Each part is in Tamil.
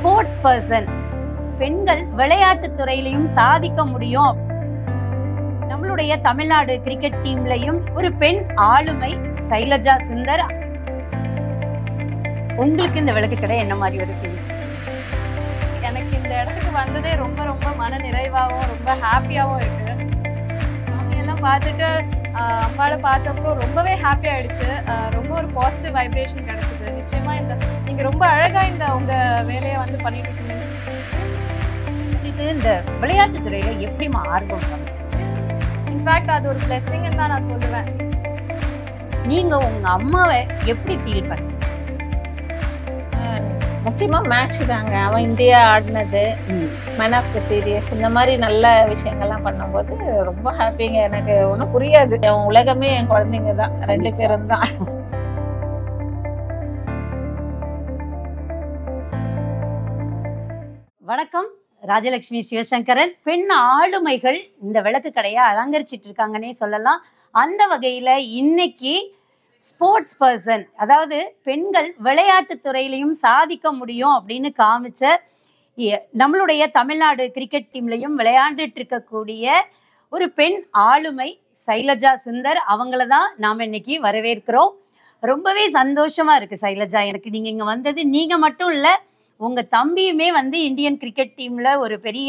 ஸ்போர்ட்ஸ் பர்சன் பெண்கள் விளையாட்டுத் துறையிலையும் சாதிக்க முடியும் நம்மளுடைய தமிழ்நாடு கிரிக்கெட் டீம்லயும் ஒரு பெண் ஆளுமை சைலஜா சுந்தர் உங்களுக்கு இந்த விளக்கு கடை என்ன மாதிரி ஒரு ஃபீல் எனக்கு இந்த இடத்துக்கு வந்ததே ரொம்ப ரொம்ப மன நிறைவாகவும் ரொம்ப ஹாப்பியாகவும் இருக்கு சாமியெல்லாம் பார்த்துட்டு ஆஹ், அம்பாளை பார்த்தப்பறம் ரொம்பவே ஹாப்பி ஆயிடுச்சு ஆஹ், ரொம்ப ஒரு பாசிட்டிவ் வைப்ரேஷன் கிடைச்சது நிச்சயமா இந்த நீங்க ரொம்ப அழகா இந்த உங்க வேலையை வந்து பண்ணிட்டு இருக்கீங்க உங்களுக்கு இந்த விளையாட்டுத் துறையில எப்படிமா ஆர்வம் வந்தது? இன்ஃபேக்ட் அது ஒரு பிளெஸ்ஸிங்னு தான் நான் சொல்லுவேன் நீங்க உங்க அம்மாவை எப்படி ஃபீல் பண்ணீங்க முக்கியமா மேட்ச் தாங்க அவன் இந்தியா ஆடினது மேன் ஆஃப் த சீரியஸ் இந்த மாதிரி நல்ல விஷயங்கள்லாம் பண்ணும்போது ரொம்ப ஹாப்பிங்க எனக்கு ஒன்றும் புரியாது என் உலகமே என் குழந்தைங்க தான் ரெண்டு பேரும் தான் வணக்கம் ராஜலட்சுமி சிவசங்கரன் பெண் ஆளுமைகள் இந்த விளக்கு கடையை அலங்கரிச்சிட்டு இருக்காங்கன்னே சொல்லலாம் அந்த வகையில இன்னைக்கு ஸ்போர்ட்ஸ் பர்சன் அதாவது பெண்கள் விளையாட்டுத் துறையிலையும் சாதிக்க முடியும் அப்படின்னு காமிச்ச எ- நம்மளுடைய தமிழ்நாடு கிரிக்கெட் டீம்லையும் விளையாண்டுட்டு இருக்கக்கூடிய ஒரு பெண் ஆளுமை சைலஜா சுந்தர் அவங்கள தான் நாம் இன்னைக்கு வரவேற்கிறோம் ரொம்பவே சந்தோஷமா இருக்கு சைலஜா எனக்கு நீங்க இங்க வந்தது நீங்க மட்டும் இல்ல உங்க தம்பியுமே வந்து இந்தியன் கிரிக்கெட் டீம்ல ஒரு பெரிய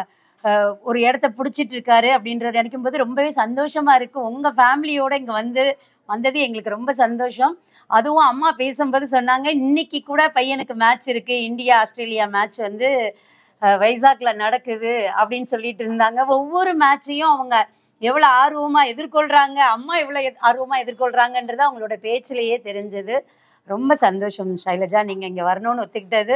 அஹ், ஒரு இடத்த பிடிச்சிட்டு இருக்காரு அப்படின்றத நினைக்கும் போது ரொம்பவே சந்தோஷமா இருக்கு உங்க ஃபேமிலியோட இங்க வந்து வந்தது எங்களுக்கு ரொம்ப சந்தோஷம் அதுவும் அம்மா பேசும்போது சொன்னாங்க இன்னைக்கு கூட பையனுக்கு மேட்ச் இருக்கு இந்தியா ஆஸ்திரேலியா மேட்ச் வந்து அஹ், வைசாக்ல நடக்குது அப்படின்னு சொல்லிட்டு இருந்தாங்க ஒவ்வொரு மேட்சையும் அவங்க எவ்வளோ ஆர்வமா எதிர்கொள்றாங்க அம்மா எவ்வளோ ஆர்வமா எதிர்கொள்றாங்கன்றது அவங்களோட பேச்சிலேயே தெரிஞ்சது ரொம்ப சந்தோஷம் சைலஜா நீங்க இங்க வரணும்னு ஒத்துக்கிட்டது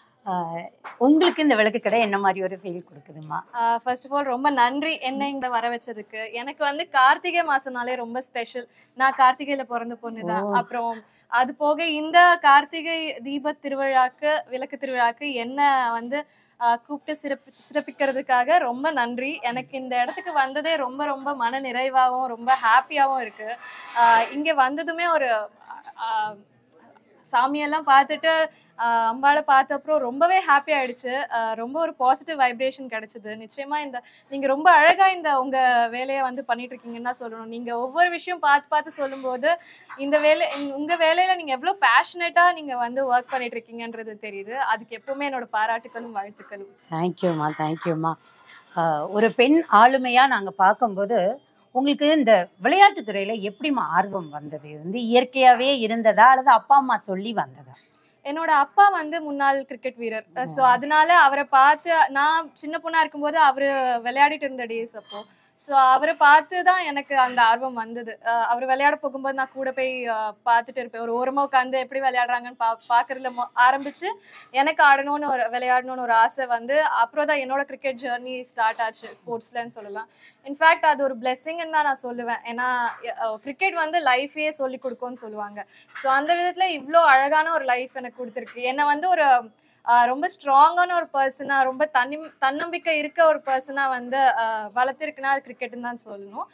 ஆஹ் உங்களுக்கு இந்த விளக்கு கடை என்ன மாதிரி ஒரு ஃபீல் கொடுக்குதுமா ஃபர்ஸ்ட் ஆஃப் ஆல் ரொம்ப நன்றி என்ன இங்க வர வச்சதுக்கு எனக்கு வந்து கார்த்திகை மாசம்னாலே ரொம்ப ஸ்பெஷல் நான் கார்த்திகையில பிறந்த பொண்ணு தான் ஓ. அப்புறம் அது போக இந்த கார்த்திகை தீப திருவிழாக்கு விளக்கு திருவிழாக்கு என்ன வந்து ஆஹ், கூப்பிட்டு சிறப்பி சிறப்பிக்கிறதுக்காக ரொம்ப நன்றி எனக்கு இந்த இடத்துக்கு வந்ததே ரொம்ப ரொம்ப மன நிறைவாகவும் ரொம்ப ஹாப்பியாகவும் இருக்கு ஆஹ், இங்க வந்ததுமே ஒரு ஆஹ், சாமியெல்லாம் பார்த்துட்டு ஆஹ் அம்பாளை பார்த்த அப்புறம் ரொம்பவே ஹாப்பி ஆயிடுச்சு ஆஹ் ரொம்ப ஒரு பாசிட்டிவ் வைப்ரேஷன் கிடைச்சது நிச்சயமா இந்த நீங்க ரொம்ப அழகா இந்த உங்க வேலையை வந்து பண்ணிட்டு இருக்கீங்கன்னு தான் சொல்லணும் நீங்க ஒவ்வொரு விஷயம் பார்த்து பார்த்து சொல்லும்போது இந்த வேலை இந்த- உங்க வேலையில நீங்க எவ்வளவு பேஷனேட்டா நீங்க வந்து ஒர்க் பண்ணிட்டு இருக்கீங்கன்றது தெரியுது அதுக்கு எப்பவுமே என்னோட பாராட்டுகளும் வாழ்த்துக்களும் தேங்க்யூம்மா தேங்க்யூம்மா ஒரு பெண் ஆளுமையாக நாங்கள் பார்க்கும்போது உங்களுக்கு இந்த விளையாட்டுத் துறையில எப்படிம்மா ஆர்வம் வந்தது இது வந்து இயற்கையாகவே இருந்ததா அல்லது அப்பா அம்மா சொல்லி வந்ததா என்னோட அப்பா வந்து முன்னாள் கிரிக்கெட் வீரர் ஸோ அதனால அவரை பார்த்து நான் சின்ன பொண்ணா இருக்கும்போது அவரு விளையாடிட்டு இருந்த டேஸ் அப்போ ஸோ அவரை பார்த்து தான் எனக்கு அந்த ஆர்வம் வந்தது அஹ் அவர் விளையாட போகும்போது நான் கூட போய் அஹ், பார்த்துட்டு இருப்பேன் ஒரு ஓரமா உட்காந்து எப்படி விளையாடுறாங்கன்னு பா பார்க்கறதுல மொ- ஆரம்பிச்சு எனக்கு ஆடணும்னு ஒரு விளையாடணும்னு ஒரு ஆசை வந்து அப்புறம் தான் என்னோட கிரிக்கெட் ஜேர்னி ஸ்டார்ட் ஆச்சு ஸ்போர்ட்ஸ்லன்னு சொல்லலாம் இன்ஃபேக்ட் அது ஒரு பிளெஸ்ஸிங்னு தான் நான் சொல்லுவேன் ஏன்னா கிரிக்கெட் வந்து லைஃபையே சொல்லி கொடுக்கும்னு சொல்லுவாங்க ஸோ அந்த விதத்துல இவ்வளோ அழகான ஒரு லைஃப் எனக்கு கொடுத்துருக்கு என்னை வந்து ஒரு ஆஹ் ரொம்ப ஸ்ட்ராங்கான ஒரு பர்சனா ரொம்ப தன்னி தன்னம்பிக்கை இருக்க ஒரு பர்சனா வந்து ஆஹ் வளர்த்திருக்குன்னா அது கிரிக்கெட்னு தான் சொல்லணும்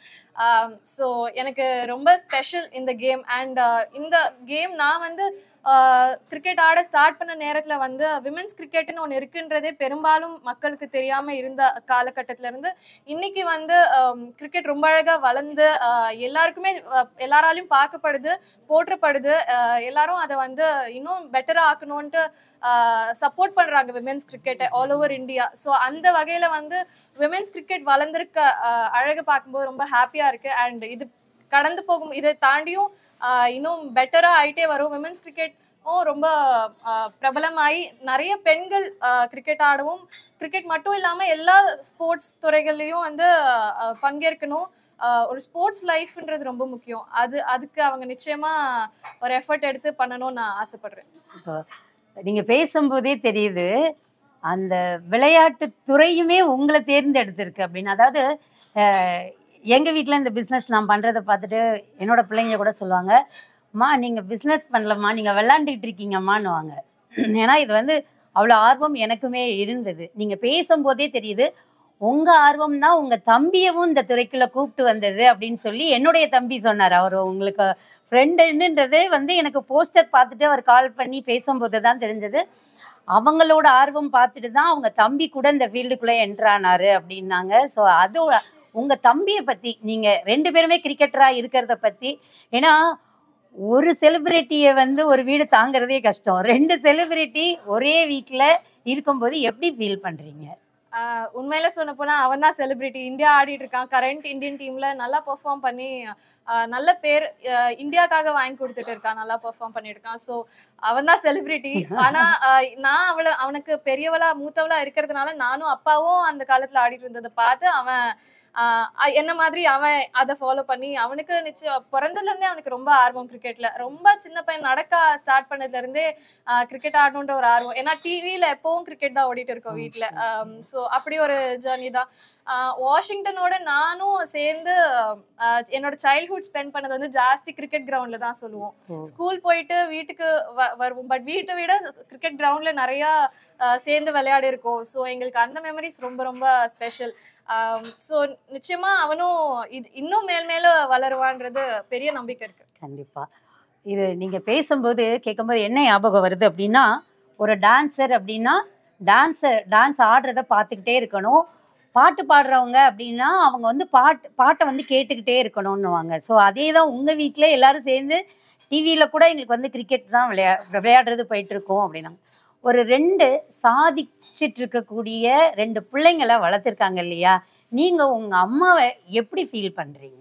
ஸோ எனக்கு ரொம்ப ஸ்பெஷல் இந்த கேம் அண்ட் இந்த கேம் நான் வந்து கிரிக்கெட் ஆட ஸ்டார்ட் பண்ண நேரத்துல வந்து விமென்ஸ் கிரிக்கெட்னு ஒன்று இருக்குன்றதே பெரும்பாலும் மக்களுக்கு தெரியாம இருந்த காலகட்டத்துல இருந்து இன்னைக்கு வந்து கிரிக்கெட் ரொம்ப அழகா வளர்ந்து ஆஹ் எல்லாருக்குமே ஆஹ் எல்லாராலையும் பார்க்கப்படுது போற்றப்படுது ஆஹ் எல்லாரும் அதை வந்து இன்னும் பெட்டரா ஆக்கணும்ன்ட்டு சப்போர்ட் பண்றாங்க விமென்ஸ் கிரிக்கெட்டை ஆல் ஓவர் இந்தியா ஸோ அந்த வகையில வந்து விமென்ஸ் கிரிக்கெட் வளர்ந்திருக்க ஆஹ் அழகு பார்க்கும்போது ரொம்ப ஹாப்பியா இருக்கு அண்ட் இது கடந்து போகும் இதை தாண்டியும் ஆஹ் இன்னும் பெட்டரா ஆயிட்டே வரும் விமென்ஸ் கிரிக்கெட் ரொம்ப ஆஹ் பிரபலமாயி நிறைய பெண்கள் கிரிக்கெட் ஆடவும் கிரிக்கெட் மட்டும் இல்லாம எல்லா ஸ்போர்ட்ஸ் துறைகள்லயும் வந்து ஆஹ் பங்கேற்கணும் ஆஹ் ஒரு ஸ்போர்ட்ஸ் லைஃப்ன்றது ரொம்ப முக்கியம் அது அதுக்கு அவங்க நிச்சயமா ஒரு எஃபர்ட் எடுத்து பண்ணணும்னு நான் ஆசைப்படுறேன் இப்போ நீங்க பேசும்போதே தெரியுது அந்த விளையாட்டு துறையுமே உங்களை தேர்ந்தெடுத்திருக்கு அப்படின்னு அதாவது அஹ், எங்க வீட்டில் இந்த பிஸ்னஸ் நான் பண்றதை பார்த்துட்டு என்னோட பிள்ளைங்க கூட சொல்லுவாங்க அம்மா நீங்க பிஸ்னஸ் பண்ணலம்மா நீங்க விளாண்டுக்கிட்டு இருக்கீங்கம்மான்னுவாங்க ஏன்னா இது வந்து அவ்வளோ ஆர்வம் எனக்குமே இருந்தது நீங்க பேசும்போதே தெரியுது உங்க ஆர்வம் தான் உங்க தம்பியவும் இந்த துறைக்குள்ள கூப்பிட்டு வந்தது அப்படின்னு சொல்லி என்னுடைய தம்பி சொன்னார் அவர் உங்களுக்கு ஃப்ரெண்டுன்றதே வந்து எனக்கு போஸ்டர் பார்த்துட்டு அவர் கால் பண்ணி பேசும்போது தான் தெரிஞ்சது அவங்களோட ஆர்வம் பார்த்துட்டு தான் அவங்க தம்பி கூட இந்த ஃபீல்டுக்குள்ளே என்ட்ரானாரு அப்படின்னாங்க ஸோ அது உங்க தம்பியை பத்தி நீங்க ரெண்டு பேருமே கிரிக்கெட்டரா இருக்கிறத பத்தி ஏன்னா ஒரு செலிபிரிட்டியை வந்து ஒரு வீடு தாங்குறதே கஷ்டம் ரெண்டு செலிபிரிட்டி ஒரே வீட்டில் இருக்கும்போது எப்படி ஃபீல் பண்றீங்க ஆஹ் உண்மையில சொல்ல போனா அவன் தான் செலிபிரிட்டி இந்தியா ஆடிட்டு இருக்கான் கரண்ட் இந்தியன் டீம்ல நல்லா பெர்ஃபார்ம் பண்ணி ஆஹ் நல்ல பேர் ஆஹ் இந்தியாக்காக வாங்கி கொடுத்துட்டு இருக்கான் நல்லா பெர்ஃபார்ம் பண்ணிட்டு இருக்கான் ஸோ அவன் தான் செலிபிரிட்டி ஆனா ஆஹ் நான் அவள அவனுக்கு பெரியவளா மூத்தவளா இருக்கிறதுனால நானும் அப்பாவும் அந்த காலத்துல ஆடிட்டு இருந்ததை பார்த்து அவன் ஆஹ் அ- என்ன மாதிரி அவன் அதை ஃபாலோ பண்ணி அவனுக்கு நிச்சயம் பிறந்ததுல இருந்தே அவனுக்கு ரொம்ப ஆர்வம் கிரிக்கெட்ல ரொம்ப சின்ன பையன் நடக்க ஸ்டார்ட் பண்ணதுல இருந்தே கிரிக்கெட் ஆடணுன்ற ஒரு ஆர்வம் ஏன்னா டிவியில எப்பவும் கிரிக்கெட் தான் ஓடிட்டு இருக்கோம் வீட்ல ஸோ அப்படி ஒரு ஜேர்னி தான் ஆஹ் வாஷிங்டனோட நானும் சேர்ந்து ஆஹ் என்னோட சைல்ட்ஹுட் ஸ்பெண்ட் பண்ணது வந்து ஜாஸ்தி கிரிக்கெட் கிரவுண்ட்ல தான் சொல்லுவோம் ஸ்கூல் போயிட்டு வீட்டுக்கு வ- வருவோம் பட் வீட்டை விட கிரிக்கெட் கிரவுண்ட்ல நிறைய ஆஹ் சேர்ந்து விளையாடி இருக்கோம் ஸோ எங்களுக்கு அந்த மெமரிஸ் ரொம்ப ரொம்ப ஸ்பெஷல் ஸோ நிச்சயமா அவனும் இது இன்னும் மேல் மேல வளருவான்றது பெரிய நம்பிக்கை இருக்கு கண்டிப்பா இது நீங்க பேசும்போது கேட்கும்போது என்ன ஞாபகம் வருது அப்படின்னா ஒரு டான்சர் அப்படின்னா டான்ஸர் டான்ஸ் ஆடுறத பார்த்துக்கிட்டே இருக்கணும் பாட்டு பாடுறவங்க அப்படின்னா அவங்க வந்து பாட்டு பாட்டை வந்து கேட்டுக்கிட்டே இருக்கணும்னுவாங்க ஸோ அதே தான் உங்கள் வீட்டில் எல்லாரும் சேர்ந்து டிவியில் கூட எங்களுக்கு வந்து கிரிக்கெட் தான் விளையா விளையாடுறது போயிட்டு இருக்கோம் அப்படின்னாங்க ஒரு ரெண்டு சாதிச்சிட்டு இருக்கக்கூடிய ரெண்டு பிள்ளைங்களை வளர்த்துருக்காங்க இல்லையா நீங்கள் உங்கள் அம்மாவை எப்படி ஃபீல் பண்ணுறீங்க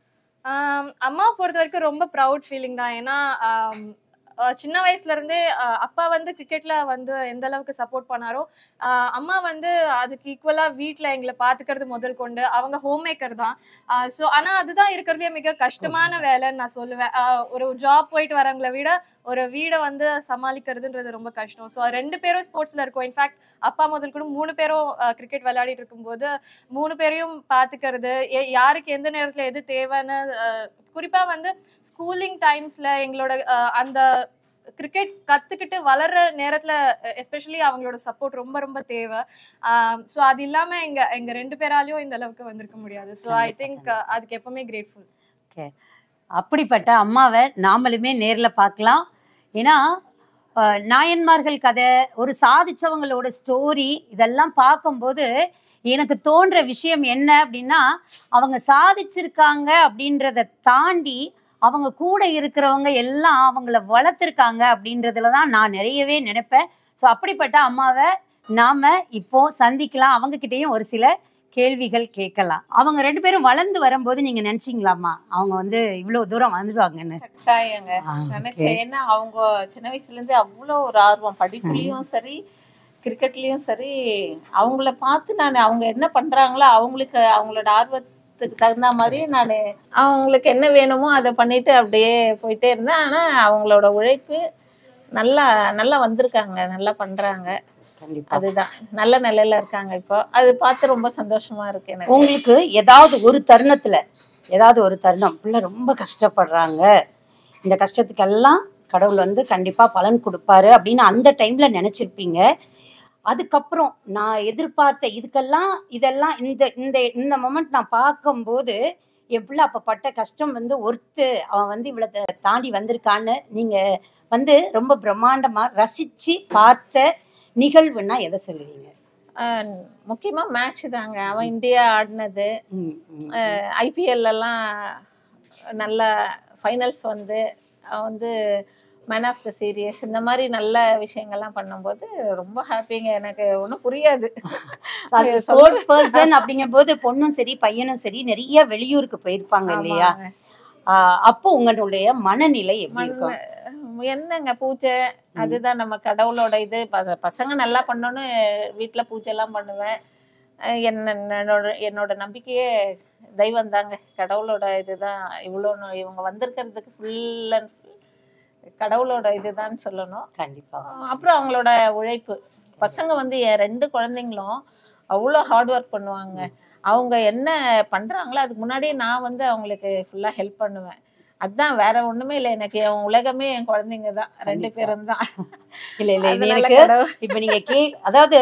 ஆம், அம்மாவை பொறுத்த வரைக்கும் ரொம்ப ப்ரவுட் ஃபீலிங் தான் ஏன்னா ஆம், அஹ் சின்ன வயசுல இருந்தே அஹ் அப்பா வந்து கிரிக்கெட்ல வந்து எந்த அளவுக்கு சப்போர்ட் பண்ணாரோ ஆஹ் அம்மா வந்து அதுக்கு ஈக்குவலா வீட்ல எங்களை பாத்துக்கிறது முதல் கொண்டு அவங்க ஹோம் மேக்கர் தான் ஸோ ஆனா அதுதான் இருக்கிறதுலே மிக கஷ்டமான வேலைன்னு நான் சொல்லுவேன் ஆஹ் ஒரு ஜாப் போயிட்டு வரவங்களை விட ஒரு வீடை வந்து சமாளிக்கிறதுன்றது ரொம்ப கஷ்டம் ஸோ ரெண்டு பேரும் ஸ்போர்ட்ஸ்ல இருக்கோம் இன்ஃபேக்ட் அப்பா முதல் கூட மூணு பேரும் கிரிக்கெட் விளையாடிட்டு இருக்கும்போது மூணு பேரையும் பாத்துக்கிறது எ- யாருக்கு எந்த நேரத்துல எது தேவைன்னு அஹ், குறிப்பா வந்து ஸ்கூலிங் டைம்ஸ்ல எங்களோட அஹ், அந்த கிரிக்கெட் கத்துக்கிட்டு வளர்ற நேரத்துல எஸ்பெஷலி அவங்களோட சப்போர்ட் ரொம்ப ரொம்ப தேவை ஸோ அது இல்லாம எங்க எங்க ரெண்டு பேராலையும் இந்த அளவுக்கு வந்திருக்க முடியாது ஸோ ஐ திங்க் அதுக்கு எப்பவுமே கிரேட்ஃபுல் அப்படிப்பட்ட அம்மாவை நாமளுமே நேரில் பார்க்கலாம் ஏன்னா அஹ், நாயன்மார்கள் கதை ஒரு சாதிச்சவங்களோட ஸ்டோரி இதெல்லாம் பார்க்கும்போது எனக்கு தோன்ற விஷயம் என்ன அப்படின்னா அவங்க சாதிச்சிருக்காங்க அப்படின்றத தாண்டி அவங்க கூட இருக்கிறவங்க எல்லாம் அவங்கள வளர்த்துருக்காங்க அப்படின்றதுல தான் நான் நிறையவே நினைப்பேன் ஸோ அப்படிப்பட்ட அம்மாவை நாம இப்போ சந்திக்கலாம் அவங்க கிட்டேயும் ஒரு சில கேள்விகள் கேட்கலாம் அவங்க ரெண்டு பேரும் வளர்ந்து வரும்போது நீங்க நினைச்சீங்களாமா அவங்க வந்து இவ்வளவு தூரம் வந்துடுவாங்கன்னு கட்டாயங்க ஆ, நினைச்சேன் ஏன்னா அவங்க சின்ன வயசுல இருந்து அவ்வளோ ஒரு ஆர்வம் படிப்புலயும் சரி கிரிக்கெட்லயும் சரி அவங்கள பார்த்து நான் அவங்க என்ன பண்றாங்களோ அவங்களுக்கு அவங்களோட ஆர்வத்துக்கு தகுந்த மாதிரி நான் அவங்களுக்கு என்ன வேணுமோ அதை பண்ணிட்டு அப்படியே போயிட்டே இருந்தேன் ஆனா அவங்களோட உழைப்பு நல்லா நல்லா வந்திருக்காங்க நல்லா பண்றாங்க கண்டிப்பா அதுதான் நல்ல நிலையில இருக்காங்க இப்போ அது பார்த்து ரொம்ப சந்தோஷமா இருக்கு எனக்கு உங்களுக்கு ஏதாவது ஒரு தருணத்துல ஏதாவது ஒரு தருணம் பிள்ளை ரொம்ப கஷ்டப்படுறாங்க இந்த கஷ்டத்துக்கெல்லாம் கடவுள் வந்து கண்டிப்பா பலன் கொடுப்பாரு அப்படின்னு அந்த டைம்ல நினைச்சிருப்பீங்க அதுக்கப்புறம் நான் எதிர்பார்த்த இதுக்கெல்லாம் இதெல்லாம் இந்த இந்த இந்த மொமெண்ட் நான் பார்க்கும்போது என் பிள்ளை அப்போ பட்ட கஷ்டம் வந்து ஒர்த்து அவன் வந்து இவ்வளோ தாண்டி வந்திருக்கான்னு நீங்க வந்து ரொம்ப பிரம்மாண்டமா ரசிச்சு பார்த்த நிகழ்வுன்னா எதை சொல்லுவீங்க ஆஹ் முக்கியமா மேட்ச் தாங்க அவன் இந்தியா ஆடினது ம், ம், ஐபிஎல் எல்லாம் நல்ல ஃபைனல்ஸ் வந்து அவன் வந்து மேன் ஆஃப் த சீரியஸ் இந்த மாதிரி நல்ல விஷயங்கள்லாம் பண்ணும்போது ரொம்ப ஹாப்பிங்க எனக்கு ஒன்றும் புரியாது அது ஸ்போர்ட்ஸ் பர்சன் அப்படிங்கும்போது பொண்ணும் சரி பையனும் சரி நிறைய வெளியூருக்கு போயிருப்பாங்க இல்லையா ஆமாங்க. ஆஹ் அப்போ உங்களுடைய மனநிலை எப்படி இருக்கும் மண் என்னங்க பூஜை அதுதான் நம்ம கடவுளோட இது பச- பசங்க நல்லா பண்ணோன்னு வீட்டில் பூஜை எல்லாம் பண்ணுவேன் அஹ் என்ன என்னோட என்னோட நம்பிக்கையே தெய்வம் தாங்க கடவுளோட இதுதான் இவ்வளோ இவங்க வந்திருக்கிறதுக்கு ஃபுல் அண்ட் கடவுளோட இதுதான் சொல்லணும் கண்டிப்பா அஹ் அப்புறம் அவங்களோட உழைப்பு பசங்க வந்து என் ரெண்டு குழந்தைங்களும் அவ்வளோ ஹார்ட் ஒர்க் பண்ணுவாங்க அவங்க என்ன பண்றாங்களோ அதுக்கு முன்னாடியே நான் வந்து அவங்களுக்கு ஃபுல்லாக ஹெல்ப் பண்ணுவேன் அதுதான் வேற ஒண்ணுமே இல்லை எனக்கு என் உலகமே என் குழந்தைங்க தான் ரெண்டு பேரும் தான் இல்ல இல்ல இது அதனால எனக்கு கடவுள் இப்ப நீங்க கே அதாவது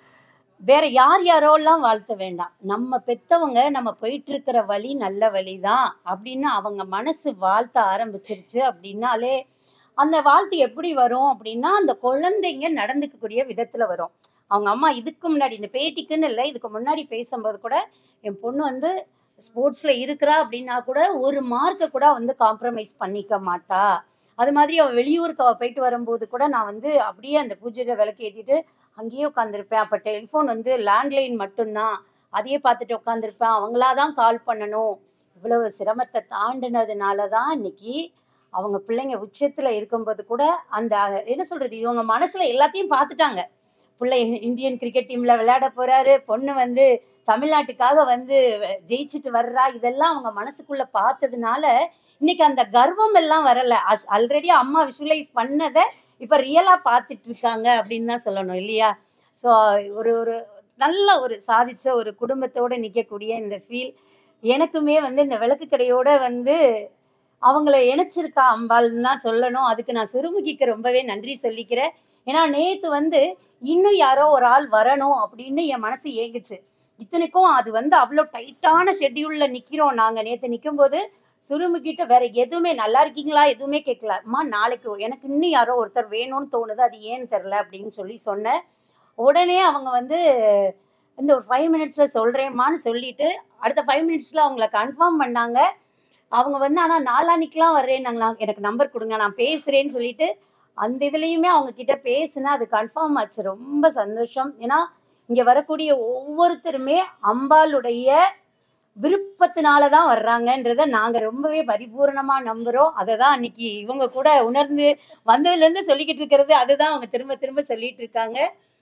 வேற யார் யாரோலாம் வாழ்த்த வேண்டாம் நம்ம பெத்தவங்க நம்ம போயிட்டு இருக்கிற வழி நல்ல வழிதான் அப்படின்னு அவங்க மனசு வாழ்த்த ஆரம்பிச்சிருச்சு அப்படின்னாலே அந்த வாழ்த்து எப்படி வரும் அப்படின்னா அந்த குழந்தைங்க நடந்துக்கக்கூடிய விதத்துல வரும் அவங்க அம்மா இதுக்கு முன்னாடி இந்த பேட்டிக்குன்னு இல்லை இதுக்கு முன்னாடி பேசும்போது கூட என் பொண்ணு வந்து ஸ்போர்ட்ஸ்ல இருக்கிறா அப்படின்னா கூட ஒரு மார்க்கை கூட வந்து காம்ப்ரமைஸ் பண்ணிக்க மாட்டா அது மாதிரி அவள் வெளியூருக்கு அவள் போயிட்டு வரும்போது கூட நான் வந்து அப்படியே அந்த பூஜையில விளக்கு ஏற்றிட்டு அங்கேயே உட்காந்துருப்பேன் அப்போ டெலிஃபோன் வந்து லேண்ட்லைன் மட்டும்தான் அதையே பார்த்துட்டு உட்காந்துருப்பேன் அவங்களா தான் கால் பண்ணணும் இவ்வளவு சிரமத்தை தாண்டினதுனால தான் இன்னைக்கு அவங்க பிள்ளைங்க உச்சத்துல இருக்கும்போது கூட அந்த என்ன சொல்றது இவங்க மனசுல எல்லாத்தையும் பார்த்துட்டாங்க பிள்ளை இந்தியன் கிரிக்கெட் டீம்ல விளையாட போறாரு பொண்ணு வந்து தமிழ்நாட்டுக்காக வந்து ஜெயிச்சுட்டு வர்றா இதெல்லாம் அவங்க மனசுக்குள்ள பார்த்ததுனால இன்னைக்கு அந்த கர்வம் எல்லாம் வரல ஆல்ரெடி அம்மா விஷுவலைஸ் பண்ணதை இப்ப ரியலா பார்த்துட்டு இருக்காங்க அப்படின்னு தான் சொல்லணும் இல்லையா ஸோ ஒரு ஒரு நல்ல ஒரு சாதிச்ச ஒரு குடும்பத்தோட நிற்கக்கூடிய இந்த ஃபீல் எனக்குமே வந்து இந்த விளக்கு கடையோட வந்து அவங்கள இணைச்சிருக்கா அம்பாள்னு தான் சொல்லணும் அதுக்கு நான் சிறுமுகிக்கு ரொம்பவே நன்றி சொல்லிக்கிறேன் ஏன்னா நேத்து வந்து இன்னும் யாரோ ஒரு ஆள் வரணும் அப்படின்னு என் மனசு ஏங்குச்சு இத்தனைக்கும் அது வந்து அவ்வளோ டைட்டான ஷெட்யூல்ல நிக்கிறோம் நாங்க நேத்து நிக்கும்போது சுருமுகிட்ட வேற எதுவுமே நல்லா இருக்கீங்களா எதுவுமே கேட்கல அம்மா நாளைக்கு எனக்கு இன்னும் யாரோ ஒருத்தர் வேணும்னு தோணுது அது ஏன்னு தெரில அப்படின்னு சொல்லி சொன்னேன் உடனே அவங்க வந்து இந்த ஒரு ஃபைவ் மினிட்ஸ்ல சொல்றேம்மான்னு சொல்லிட்டு அடுத்த ஃபைவ் மினிட்ஸ்ல அவங்கள கன்ஃபார்ம் பண்ணாங்க அவங்க வந்து ஆனால் நாளானிக்கெலாம் வர்றேன்னாங்களா எனக்கு நம்பர் கொடுங்க நான் பேசுறேன்னு சொல்லிட்டு அந்த இதுலேயுமே அவங்க கிட்ட பேசுனா அது கன்ஃபார்ம் ஆச்சு ரொம்ப சந்தோஷம் ஏன்னா இங்க வரக்கூடிய ஒவ்வொருத்தருமே அம்பாளுடைய விருப்பத்தினால தான் வர்றாங்கன்றத நாங்க ரொம்பவே பரிபூரணமா நம்புறோம் அதை தான் அன்னைக்கு இவங்க கூட உணர்ந்து வந்ததுல இருந்து சொல்லிக்கிட்டு இருக்கிறது அதுதான் அவங்க திரும்ப திரும்ப சொல்லிட்டு இருக்காங்க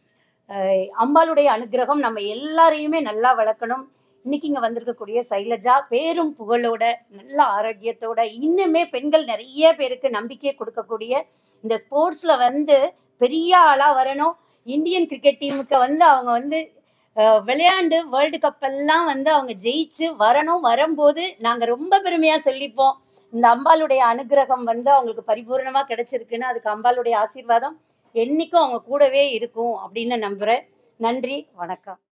அஹ் அம்பாளுடைய அனுகிரகம் நம்ம எல்லாரையுமே நல்லா வளர்க்கணும் இன்னைக்கு இங்க வந்திருக்கக்கூடிய சைலஜா பேரும் புகழோட நல்ல ஆரோக்கியத்தோட இன்னுமே பெண்கள் நிறைய பேருக்கு நம்பிக்கையை கொடுக்கக்கூடிய இந்த ஸ்போர்ட்ஸ்ல வந்து பெரிய ஆளா வரணும் இந்தியன் கிரிக்கெட் டீமுக்கு வந்து அவங்க வந்து அஹ், விளையாண்டு வேர்ல்டு கப் எல்லாம் வந்து அவங்க ஜெயிச்சு வரணும் வரும்போது நாங்க ரொம்ப பெருமையா சொல்லிப்போம் இந்த அம்பாளுடைய அனுகிரகம் வந்து அவங்களுக்கு பரிபூர்ணமா கிடைச்சிருக்குன்னு அதுக்கு அம்பாளுடைய ஆசீர்வாதம் என்னைக்கும் அவங்க கூடவே இருக்கும் அப்படின்னு நம்புறேன் நன்றி வணக்கம்